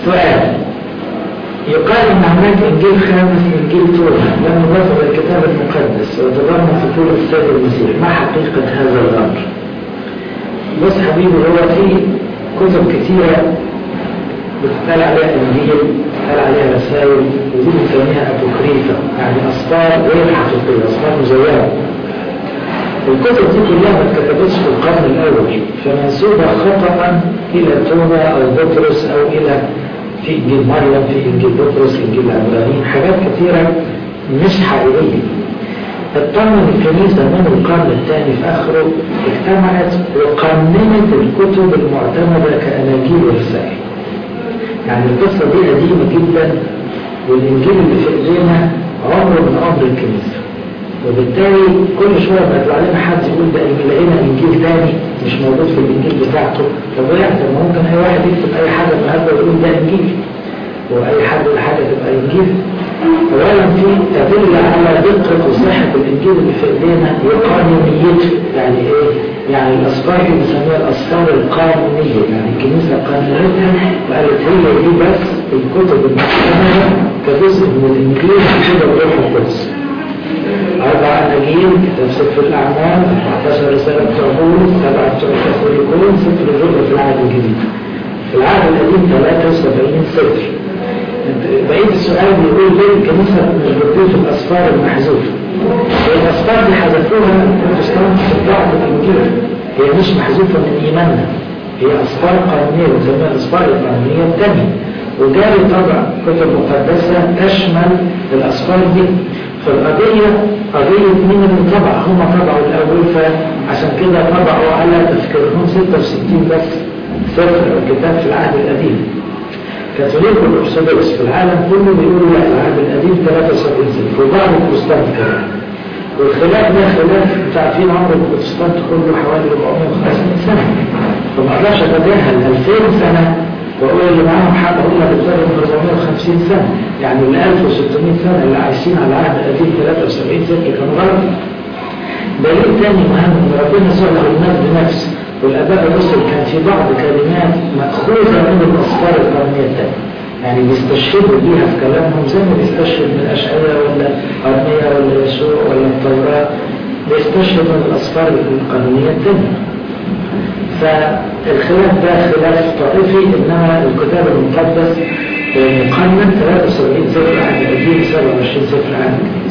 سؤال يقال ان هناك انجيل خامس انجيل توما لم يضاف الى الكتاب المقدس وتضمن فصول السيد المسيح ما حقيقة هذا الامر بص حبيبي هو في كتب كثيرة بتتقال عليها انجيل بتتقال عليها رسائل ودي بنسميها ابوكريفا يعني اسفار غير حقيقية اسفار مزورة الكتب دي كلها ما اتكتبتش في القرن الاول فمنسوبة خطأ الى توما او بطرس او الى في انجيل مريم في انجيل بطرس انجيل العبرانيين حاجات كثيرة مش حقيقية اطمن الكنيسة من القرن الثاني في آخره اجتمعت وقننت الكتب المعتمدة كأناجيل ورسائل يعني القصة دي قديمة جدا والإنجيل اللي في إيدينا عمره من عمر الكنيسة وبالتالي كل شوية بيطلع لنا حد يقول ده لقينا إنجيل تاني مش موجود في الإنجيل بتاعته طب ايه طب ممكن أي واحد يكتب أي حاجة النهارده ويقول ده إنجيل وأي حد يقول حاجة تبقى إنجيل أولا في تدل على دقة وصحة الإنجيل اللي في إيدينا وقانونيته يعني إيه؟ يعني الأسفار اللي بنسميها الأسفار القانونية يعني الكنيسة قانونيتها وقالت هي دي بس الكتب المعتمدة كجزء من الإنجيل كده بروح القدس أربع أناجيل كتاب سفر الأعمال 14 رسالة بتوع بولس سبعة بتوع كاثوليكون سفر الرؤيا في العهد الجديد في العهد القديم 73 سفر بقيت السؤال بيقول ليه الكنيسة مش بتضيف الأسفار المحذوفة الأسفار دي حذفوها البروتستانت في بعض الإنجيل هي مش محذوفة من إيماننا هي أسفار قانونية بنسميها الأسفار القانونية الثانية وجاري طبع كتب مقدسة تشمل الأسفار دي فالقضية قضية مين اللي طبع هم طبعوا الأول فعشان كده طبعوا على تفكيرهم 66 بس سفر الكتاب في العهد القديم كاثوليك والأرثوذكس في العالم كله بيقولوا لا العهد القديم 73 سنة وبعض البروتستانت كمان والخلاف ده خلاف انتوا عارفين عمر البروتستانت كله حوالي 450 سنة فما اقدرش اتجاهل 2000 سنة واقول اللي معاهم حق هم بيتكلموا 450 سنة يعني ال 1600 سنة اللي عايشين على العهد القديم 73 سنة كان غلط دليل تاني مهم ان ربنا صلح الناس بنفسه والآباء الرسل كان في بعض كلمات مأخوذة من الأسفار القرنية الثانية يعني بيستشهدوا بيها في كلامهم زي ما بيستشهد من أشعية ولا أرمية ولا يسوع ولا التوراة بيستشهد من الأسفار القانونية الثانية فالخلاف ده خلاف طائفي إنما الكتاب المقدس مقنن 73 سفر عن القديم 27 سفر عن الجديد